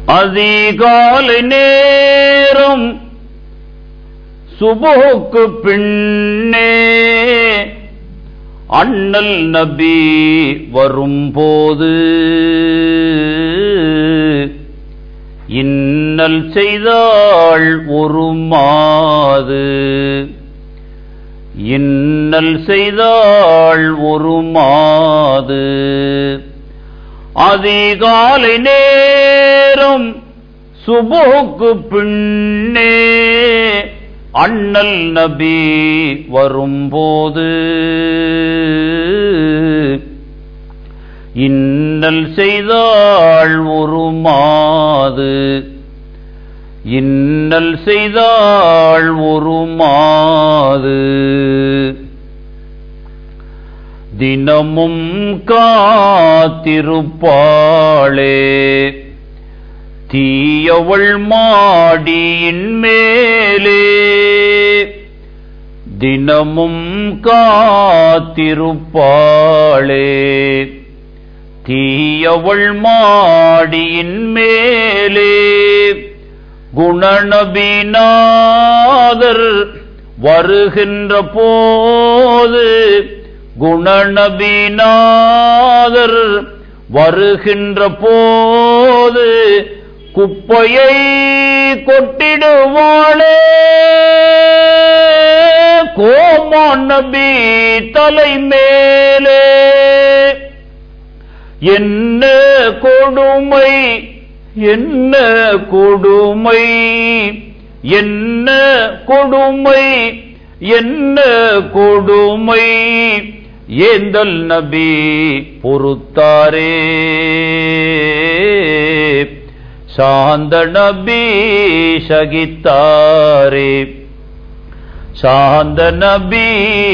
அதிகாலை நேரம் சுபுக்கு பின்னே அண்ணல் நபி வரும்போது இன்னல் செய்தாள் ஒரு மாது இன்னல் செய்தாள் ஒரு மாது அதிகாலை நேரம் சுபுக்கு பின்னே அண்ணல் நபி வரும்போது இன்னல் செய்தாள் ஒரு மாது இன்னல் செய்தாள் ஒரு மாது தினமும் காத்திருப்பாளே தீயவள் மாடியின் மேலே தினமும் காத்திருப்பாளே தீயவள் மாடியின் மேலே குணநபிநாதர் வருகின்ற போது குணநபிநாதர் வருகின்ற போது குப்பையை கொட்டிடுவாளே கோமான் நபி தலை மேலே என்ன கொடுமை என்ன கொடுமை என்ன கொடுமை என்ன கொடுமை ஏந்தல் நபி பொறுத்தாரே சாந்த நபி சகித்தாரே சாந்த நபி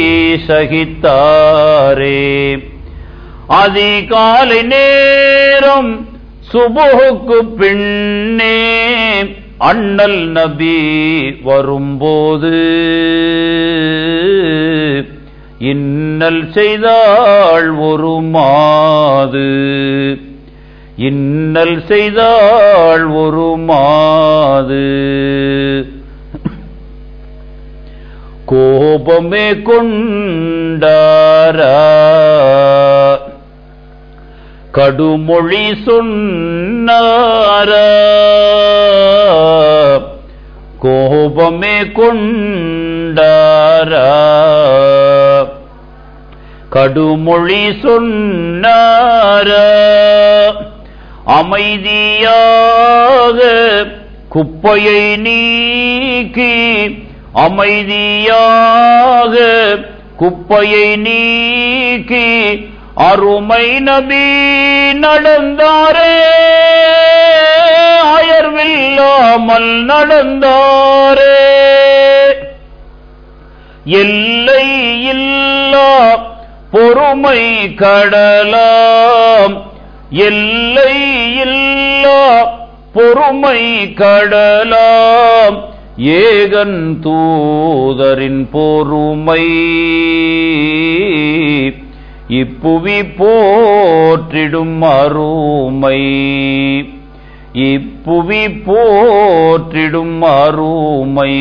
சகித்தாரே அதிகாலை நேரம் சுபுகுக்கு பின்னே அண்ணல் நபி வரும்போது இன்னல் செய்தாள் ஒரு மாது இன்னல் செய்தாள் ஒரு மாது கோபமே கொண்டாரா கடுமொழி சொன்னார கோபமே கொண்டார கடுமொழி சொன்னார அமைதியாக குப்பையை நீக்கி அமைதியாக குப்பையை நீக்கி அருமை நபி நடந்தாரே அயர்வில்லாமல் நடந்தாரே எல்லை இல்லா பொறுமை கடலாம் எல்லை இல்லா பொறுமை கடலாம் ஏகன் தூதரின் பொறுமை இப்புவி போற்றிடும் அருமை இப்புவி போற்றிடும் அருமை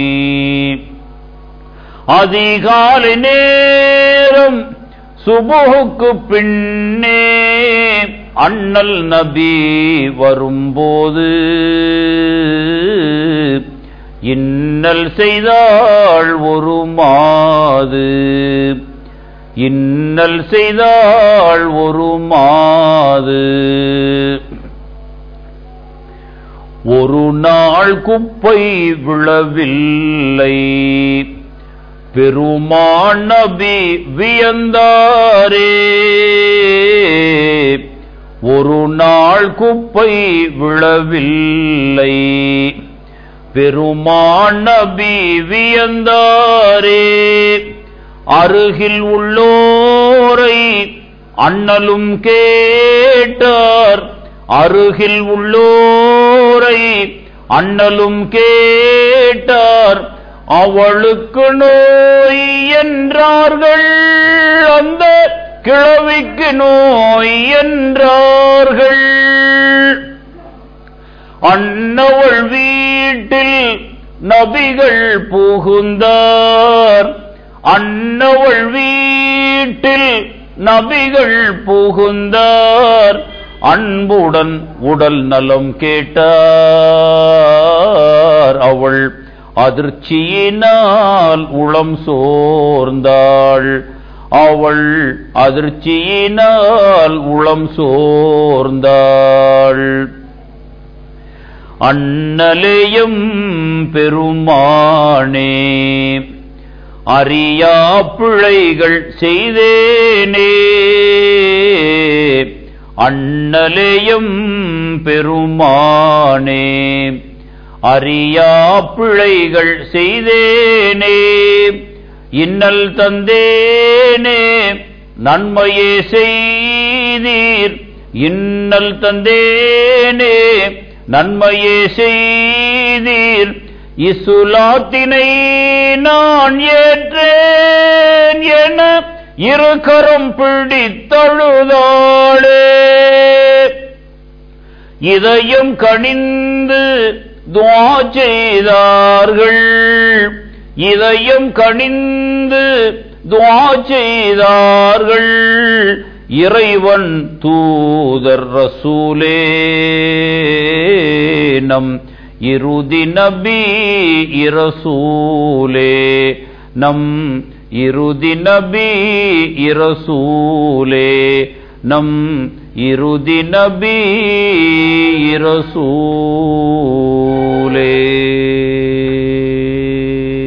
அதிகாலை நேரம் சுபுகுக்கு பின்னே அண்ணல் நபி வரும்போது இன்னல் செய்தாள் ஒரு மாது இன்னல் செய்தாள் ஒரு மாது ஒரு நாள் குப்பை விழவில்லை பெருமான் நபி வியந்தாரே ஒரு நாள் குப்பை விழவில்லை பெருமான் நபி வியந்தாரே அருகில் உள்ளோரை அண்ணலும் கேட்டார் அருகில் உள்ளோரை அண்ணலும் கேட்டார் அவளுக்கு நோய் என்றார்கள் அந்த கிழவிக்கு நோய் என்றார்கள் அன்னவள் வீட்டில் நபிகள் புகுந்தார் அன்னவள் வீட்டில் நபிகள் புகுந்தார் அன்புடன் உடல் நலம் கேட்டார் அவள் அதிர்ச்சியினால் உளம் சோர்ந்தாள் அவள் அதிர்ச்சியினால் உளம் சோர்ந்தாள் அண்ணலேயும் பெருமானே அறியா பிழைகள் செய்தேனே அண்ணலேயும் பெருமானே அறியா பிழைகள் செய்தேனே இன்னல் தந்தேனே நன்மையே செய்தீர் இன்னல் தந்தேனே நன்மையே செய்தீர் இசுலாத்தினை நான் ஏற்றேன் என இருகரம் பிடித்தழுதாளே இதயம் கணிந்து துவா செய்தார்கள் இதயம் கணிந்து துவா செய்தார்கள் இறைவன் தூதர் ரசூலே நம் இறுதி நபி இரசூலே நம் இறுதி நபி இரசூலே நம் இறுதி நபி இரசூலே